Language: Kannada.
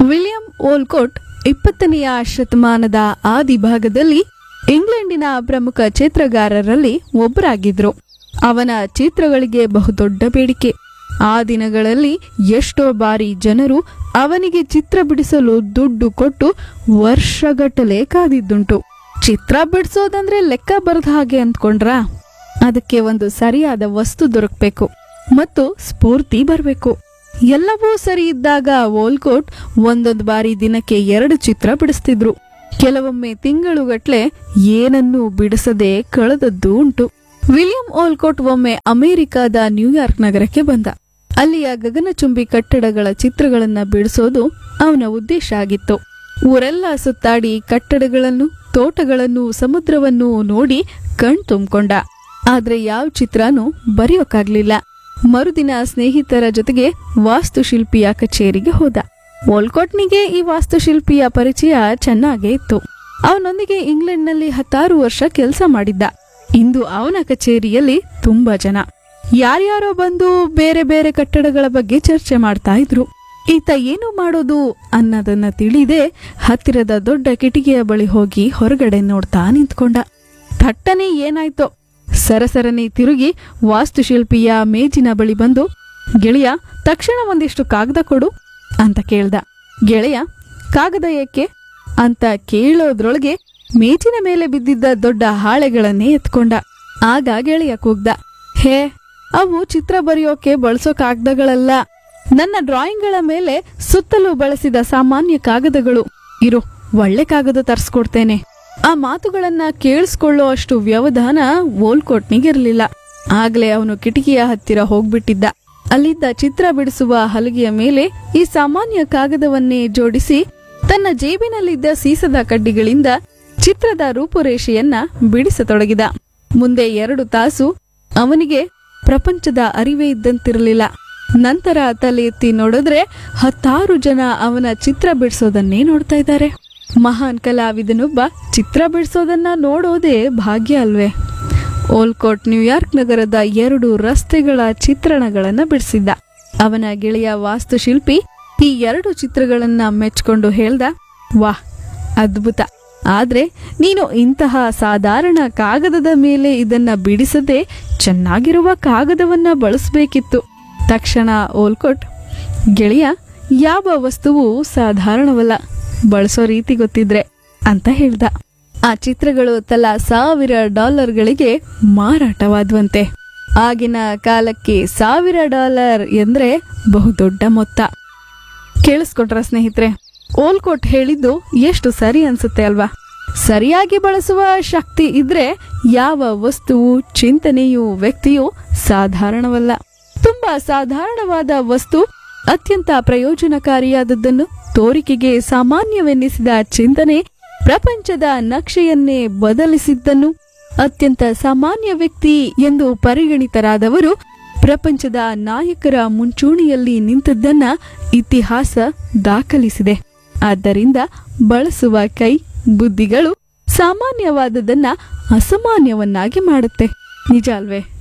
ವಿಲಿಯಂ ಓಲ್ಕೋಟ್ ಇಪ್ಪತ್ತನೆಯ ಶತಮಾನದ ಆದಿಭಾಗದಲ್ಲಿ ಇಂಗ್ಲೆಂಡಿನ ಪ್ರಮುಖ ಚಿತ್ರಗಾರರಲ್ಲಿ ಒಬ್ಬರಾಗಿದ್ರು ಅವನ ಚಿತ್ರಗಳಿಗೆ ಬಹುದೊಡ್ಡ ಬೇಡಿಕೆ ಆ ದಿನಗಳಲ್ಲಿ ಎಷ್ಟೋ ಬಾರಿ ಜನರು ಅವನಿಗೆ ಚಿತ್ರ ಬಿಡಿಸಲು ದುಡ್ಡು ಕೊಟ್ಟು ವರ್ಷಗಟ್ಟಲೆ ಕಾದಿದ್ದುಂಟು ಚಿತ್ರ ಬಿಡಿಸೋದಂದ್ರೆ ಲೆಕ್ಕ ಬರದ ಹಾಗೆ ಅಂದ್ಕೊಂಡ್ರಾ ಅದಕ್ಕೆ ಒಂದು ಸರಿಯಾದ ವಸ್ತು ದೊರಕಬೇಕು ಮತ್ತು ಸ್ಫೂರ್ತಿ ಬರಬೇಕು ಎಲ್ಲವೂ ಸರಿ ಇದ್ದಾಗ ವೋಲ್ಕೋಟ್ ಒಂದೊಂದು ಬಾರಿ ದಿನಕ್ಕೆ ಎರಡು ಚಿತ್ರ ಬಿಡಿಸ್ತಿದ್ರು ಕೆಲವೊಮ್ಮೆ ತಿಂಗಳುಗಟ್ಲೆ ಏನನ್ನೂ ಬಿಡಿಸದೆ ಕಳೆದದ್ದು ಉಂಟು ವಿಲಿಯಂ ಓಲ್ಕೋಟ್ ಒಮ್ಮೆ ಅಮೆರಿಕದ ನ್ಯೂಯಾರ್ಕ್ ನಗರಕ್ಕೆ ಬಂದ ಅಲ್ಲಿಯ ಗಗನಚುಂಬಿ ಕಟ್ಟಡಗಳ ಚಿತ್ರಗಳನ್ನ ಬಿಡಿಸೋದು ಅವನ ಉದ್ದೇಶ ಆಗಿತ್ತು ಊರೆಲ್ಲ ಸುತ್ತಾಡಿ ಕಟ್ಟಡಗಳನ್ನು ತೋಟಗಳನ್ನು ಸಮುದ್ರವನ್ನು ನೋಡಿ ಕಣ್ ತುಂಬಿಕೊಂಡ ಆದ್ರೆ ಯಾವ ಚಿತ್ರನೂ ಬರೆಯೋಕ್ಕಾಗ್ಲಿಲ್ಲ ಮರುದಿನ ಸ್ನೇಹಿತರ ಜೊತೆಗೆ ವಾಸ್ತುಶಿಲ್ಪಿಯ ಕಚೇರಿಗೆ ಹೋದ ವೋಲ್ಕೋಟ್ನಿಗೆ ಈ ವಾಸ್ತುಶಿಲ್ಪಿಯ ಪರಿಚಯ ಚೆನ್ನಾಗೇ ಇತ್ತು ಅವನೊಂದಿಗೆ ಇಂಗ್ಲೆಂಡ್ನಲ್ಲಿ ಹತ್ತಾರು ವರ್ಷ ಕೆಲಸ ಮಾಡಿದ್ದ ಇಂದು ಅವನ ಕಚೇರಿಯಲ್ಲಿ ತುಂಬಾ ಜನ ಯಾರ್ಯಾರೋ ಬಂದು ಬೇರೆ ಬೇರೆ ಕಟ್ಟಡಗಳ ಬಗ್ಗೆ ಚರ್ಚೆ ಮಾಡ್ತಾ ಇದ್ರು ಈತ ಏನು ಮಾಡೋದು ಅನ್ನೋದನ್ನ ತಿಳಿದೇ ಹತ್ತಿರದ ದೊಡ್ಡ ಕಿಟಿಕಿಯ ಬಳಿ ಹೋಗಿ ಹೊರಗಡೆ ನೋಡ್ತಾ ನಿಂತ್ಕೊಂಡ ಥಟ್ಟನೆ ಏನಾಯ್ತೋ ಸರಸರನೆ ತಿರುಗಿ ವಾಸ್ತುಶಿಲ್ಪಿಯ ಮೇಜಿನ ಬಳಿ ಬಂದು ಗೆಳೆಯ ತಕ್ಷಣ ಒಂದಿಷ್ಟು ಕಾಗದ ಕೊಡು ಅಂತ ಕೇಳ್ದ ಗೆಳೆಯ ಕಾಗದ ಏಕೆ ಅಂತ ಕೇಳೋದ್ರೊಳಗೆ ಮೇಜಿನ ಮೇಲೆ ಬಿದ್ದಿದ್ದ ದೊಡ್ಡ ಹಾಳೆಗಳನ್ನೇ ಎತ್ಕೊಂಡ ಆಗ ಗೆಳೆಯ ಕೂಗ್ದ ಹೇ ಅವು ಚಿತ್ರ ಬರೆಯೋಕೆ ಬಳಸೋ ಕಾಗದಗಳಲ್ಲ ನನ್ನ ಡ್ರಾಯಿಂಗ್ಗಳ ಮೇಲೆ ಸುತ್ತಲೂ ಬಳಸಿದ ಸಾಮಾನ್ಯ ಕಾಗದಗಳು ಇರು ಒಳ್ಳೆ ಕಾಗದ ತರ್ಸ್ಕೊಡ್ತೇನೆ ಆ ಮಾತುಗಳನ್ನ ಕೇಳಿಸ್ಕೊಳ್ಳೋ ಅಷ್ಟು ವ್ಯವಧಾನ ವೋಲ್ಕೋಟ್ನಿಗಿರ್ಲಿಲ್ಲ ಆಗ್ಲೇ ಅವನು ಕಿಟಕಿಯ ಹತ್ತಿರ ಹೋಗ್ಬಿಟ್ಟಿದ್ದ ಅಲ್ಲಿದ್ದ ಚಿತ್ರ ಬಿಡಿಸುವ ಹಲಗೆಯ ಮೇಲೆ ಈ ಸಾಮಾನ್ಯ ಕಾಗದವನ್ನೇ ಜೋಡಿಸಿ ತನ್ನ ಜೇಬಿನಲ್ಲಿದ್ದ ಸೀಸದ ಕಡ್ಡಿಗಳಿಂದ ಚಿತ್ರದ ರೂಪುರೇಷೆಯನ್ನ ಬಿಡಿಸತೊಡಗಿದ ಮುಂದೆ ಎರಡು ತಾಸು ಅವನಿಗೆ ಪ್ರಪಂಚದ ಅರಿವೇ ಇದ್ದಂತಿರಲಿಲ್ಲ ನಂತರ ತಲೆ ಎತ್ತಿ ನೋಡಿದ್ರೆ ಹತ್ತಾರು ಜನ ಅವನ ಚಿತ್ರ ಬಿಡಿಸೋದನ್ನೇ ನೋಡ್ತಾ ಇದ್ದಾರೆ ಮಹಾನ್ ಕಲಾವಿದನೊಬ್ಬ ಚಿತ್ರ ಬಿಡಿಸೋದನ್ನ ನೋಡೋದೇ ಭಾಗ್ಯ ಅಲ್ವೇ ಓಲ್ಕೋಟ್ ನ್ಯೂಯಾರ್ಕ್ ನಗರದ ಎರಡು ರಸ್ತೆಗಳ ಚಿತ್ರಣಗಳನ್ನ ಬಿಡಿಸಿದ್ದ ಅವನ ಗೆಳೆಯ ವಾಸ್ತುಶಿಲ್ಪಿ ಈ ಎರಡು ಚಿತ್ರಗಳನ್ನ ಮೆಚ್ಕೊಂಡು ಹೇಳ್ದ ವಾಹ್ ಅದ್ಭುತ ಆದ್ರೆ ನೀನು ಇಂತಹ ಸಾಧಾರಣ ಕಾಗದದ ಮೇಲೆ ಇದನ್ನ ಬಿಡಿಸದೆ ಚೆನ್ನಾಗಿರುವ ಕಾಗದವನ್ನ ಬಳಸಬೇಕಿತ್ತು ತಕ್ಷಣ ಓಲ್ಕೋಟ್ ಗೆಳೆಯ ಯಾವ ವಸ್ತುವು ಸಾಧಾರಣವಲ್ಲ ಬಳಸೋ ರೀತಿ ಗೊತ್ತಿದ್ರೆ ಅಂತ ಹೇಳ್ದ ಆ ಚಿತ್ರಗಳು ತಲಾ ಸಾವಿರ ಡಾಲರ್ಗಳಿಗೆ ಮಾರಾಟವಾದ್ವಂತೆ ಆಗಿನ ಕಾಲಕ್ಕೆ ಸಾವಿರ ಡಾಲರ್ ಎಂದ್ರೆ ಬಹುದೊಡ್ಡ ಮೊತ್ತ ಕೇಳಿಸ್ಕೊಟ್ರ ಸ್ನೇಹಿತರೆ ಓಲ್ಕೋಟ್ ಹೇಳಿದ್ದು ಎಷ್ಟು ಸರಿ ಅನ್ಸುತ್ತೆ ಅಲ್ವಾ ಸರಿಯಾಗಿ ಬಳಸುವ ಶಕ್ತಿ ಇದ್ರೆ ಯಾವ ವಸ್ತುವು ಚಿಂತನೆಯು ವ್ಯಕ್ತಿಯು ಸಾಧಾರಣವಲ್ಲ ತುಂಬಾ ಸಾಧಾರಣವಾದ ವಸ್ತು ಅತ್ಯಂತ ಪ್ರಯೋಜನಕಾರಿಯಾದದ್ದನ್ನು ತೋರಿಕೆಗೆ ಸಾಮಾನ್ಯವೆನ್ನಿಸಿದ ಚಿಂತನೆ ಪ್ರಪಂಚದ ನಕ್ಷೆಯನ್ನೇ ಬದಲಿಸಿದ್ದನ್ನು ಅತ್ಯಂತ ಸಾಮಾನ್ಯ ವ್ಯಕ್ತಿ ಎಂದು ಪರಿಗಣಿತರಾದವರು ಪ್ರಪಂಚದ ನಾಯಕರ ಮುಂಚೂಣಿಯಲ್ಲಿ ನಿಂತದ್ದನ್ನ ಇತಿಹಾಸ ದಾಖಲಿಸಿದೆ ಆದ್ದರಿಂದ ಬಳಸುವ ಕೈ ಬುದ್ಧಿಗಳು ಸಾಮಾನ್ಯವಾದದನ್ನ ಅಸಾಮಾನ್ಯವನ್ನಾಗಿ ಮಾಡುತ್ತೆ ನಿಜ ಅಲ್ವೇ